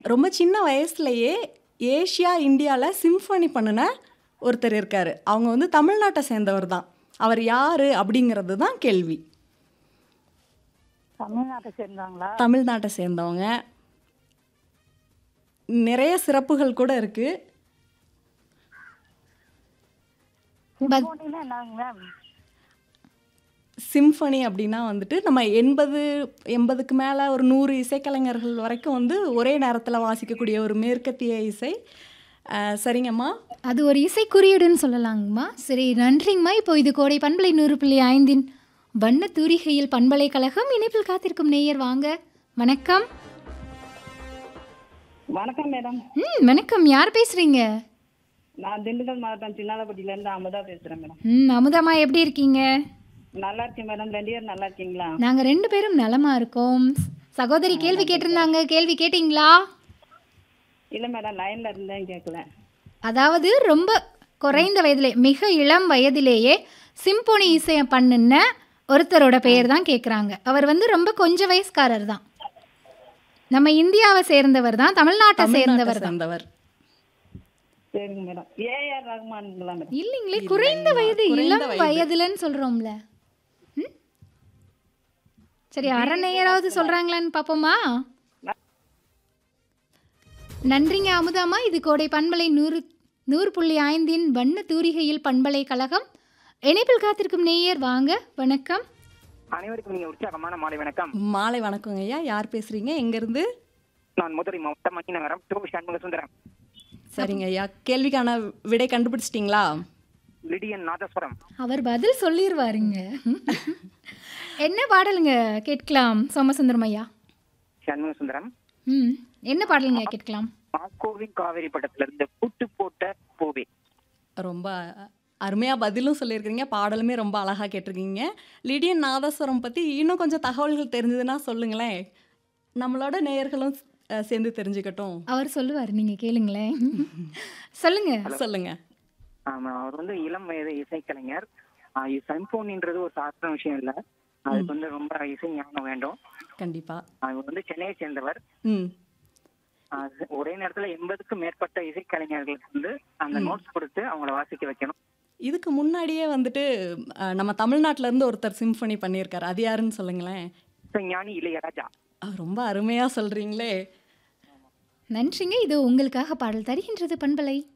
ரொம்ப சின்ன வயசுலயே ஏஷியா இந்தியாவில் சிம்ஃபனி பண்ணின ஒருத்தர் இருக்கார் அவங்க வந்து தமிழ்நாட்டை சேர்ந்தவர் தான் அவர் யார் அப்படிங்கிறது தான் கேள்வி தமிழ்நாட்டை சேர்ந்தாங்களா தமிழ்நாட்டை சேர்ந்தவங்க நிறைய சிறப்புகள் கூட இருக்குது சிம்போனின்னா என்னங்க மேம் சிம்ஃபனி அப்படின்னா வந்துட்டு நம்ம எண்பது எண்பதுக்கு மேலே ஒரு நூறு இசைக்கலைஞர்கள் வரைக்கும் வந்து ஒரே நேரத்தில் வாசிக்கக்கூடிய ஒரு மேற்கத்திய இசை அஹ், சரிங்கம்மா அது ஒரு இசை குறியீடுன்னு சொல்லலாங்கம்மா சரி நன்றிங்கம்மா இப்போ இது கோடை பண்பலை நூறு புள்ளி ஐந்தின் வண்ண தூரிகையில் பண்பலைக்கழகம் இணைப்பில் காத்திருக்கும் நேயர் வாங்க வணக்கம் வணக்கம் மேடம் ம் வணக்கம் யார் பேசுறீங்க நான் திண்டுக்கல் மாவட்டம் சின்னாலப்பட்டியில இருந்து அமுதா பேசுறேன் மேடம் ம் அமுதம்மா எப்படி இருக்கீங்க நல்லா இருக்கேன் மேடம் ரெண்டு பேரும் நல்லா இருக்கீங்களா நாங்கள் ரெண்டு பேரும் நலமா இருக்கோம் சகோதரி கேள்வி கேட்டிருந்தாங்க கேள்வி கேட்டிங்களா இல்ல மேடம் லைன்ல இருந்தேன் கேட்கல அதாவது ரொம்ப குறைந்த வயதிலே மிக இளம் வயதிலேயே சிம்போனி இசையை பண்ணுன ஒருத்தரோட பெயர் தான் கேட்குறாங்க அவர் வந்து ரொம்ப கொஞ்ச வயசுக்காரர் தான் நம்ம இந்தியாவை சேர்ந்தவர் தான் தமிழ்நாட்டை தமிழ்நாட்டை சேர்ந்தவர் தான் சேர்ந்தவர் சரிங்க மேடம் ஏஆர் ரஹ்மான்ங்களா மேடம் இல்லைங்களே குறைந்த வயது குறைந்த இளம் வயது. வயதுலன்னு சொல்றோம்ல ம்? சரி அரை நேராவது சொல்றாங்களான்னு பாப்போமா நன்றிங்க அமுதாமா இது கோடை பண்பலை நூறு நூறு புள்ளி ஐந்தின் வண்ண தூரிகையில் பண்பலை கழகம் இணைப்பில் காத்திருக்கும் நேயர் வாங்க வணக்கம் அனைவருக்கும் நீங்க உற்சாகமான மாலை வணக்கம் மாலை வணக்கங்க ஐயா யார் பேசுகிறீங்க எங்கேருந்து நான் மதுரை மாவட்டம் மணிநகரம் டோ சண்முக சுந்தரம் சரிங்க ஐயா கேள்விக்கான விடை கண்டுபிடிச்சிட்டிங்களா லிடியன் நாதஸ்வரம் அவர் பதில் சொல்லிடுவாருங்க என்ன பாடலுங்க கேட்கலாம் சோமசுந்தரம் ஐயா சண்முக சுந்தரம் ம் என்ன பாடலுங்க கேட்கலாம் மாக்கோவின் காவேரி படத்துல இருந்து புட்டு போட்ட பூவே ரொம்ப அருமையாக பதிலும் சொல்லியிருக்கிறீங்க பாடலுமே ரொம்ப அழகாக கேட்டிருக்கீங்க லிடியன் நாதஸ்வரம் பற்றி இன்னும் கொஞ்சம் தகவல்கள் தெரிஞ்சதுன்னா சொல்லுங்களேன் நம்மளோட நேயர்களும் அஹ், சேர்ந்து தெரிஞ்சுக்கட்டும் அவர் சொல்லுவார் நீங்க கேளுங்களேன் சொல்லுங்க சொல்லுங்க ஆமா அவர் வந்து இளம் வயது இசைக்கலைஞர் சம்போனின்றது ஒரு சாதாரண விஷயம் இல்ல அதுக்கு வந்து ரொம்ப இசை ஞானம் வேண்டும் கண்டிப்பாக அவர் வந்து சென்னையை சேர்ந்தவர் ம் ஆஹ் ஒரே நேரத்துல எண்பதுக்கும் மேற்பட்ட இசைக்கலைஞர்களுக்கு வந்து அந்த நோட்ஸ் கொடுத்து அவங்கள வாசிக்க வைக்கணும் இதுக்கு முன்னாடியே வந்துட்டு அஹ், நம்ம தமிழ்நாட்டுல இருந்து ஒருத்தர் சிம்ஃபனி பண்ணியிருக்காரு அது யாருன்னு சொல்லுங்களேன் ஞானி இளையராஜா அஹ், ரொம்ப அருமையாக சொல்கிறீங்களே நன்றிங்க இது உங்களுக்காக பாடல் தருகின்றது பண்பலை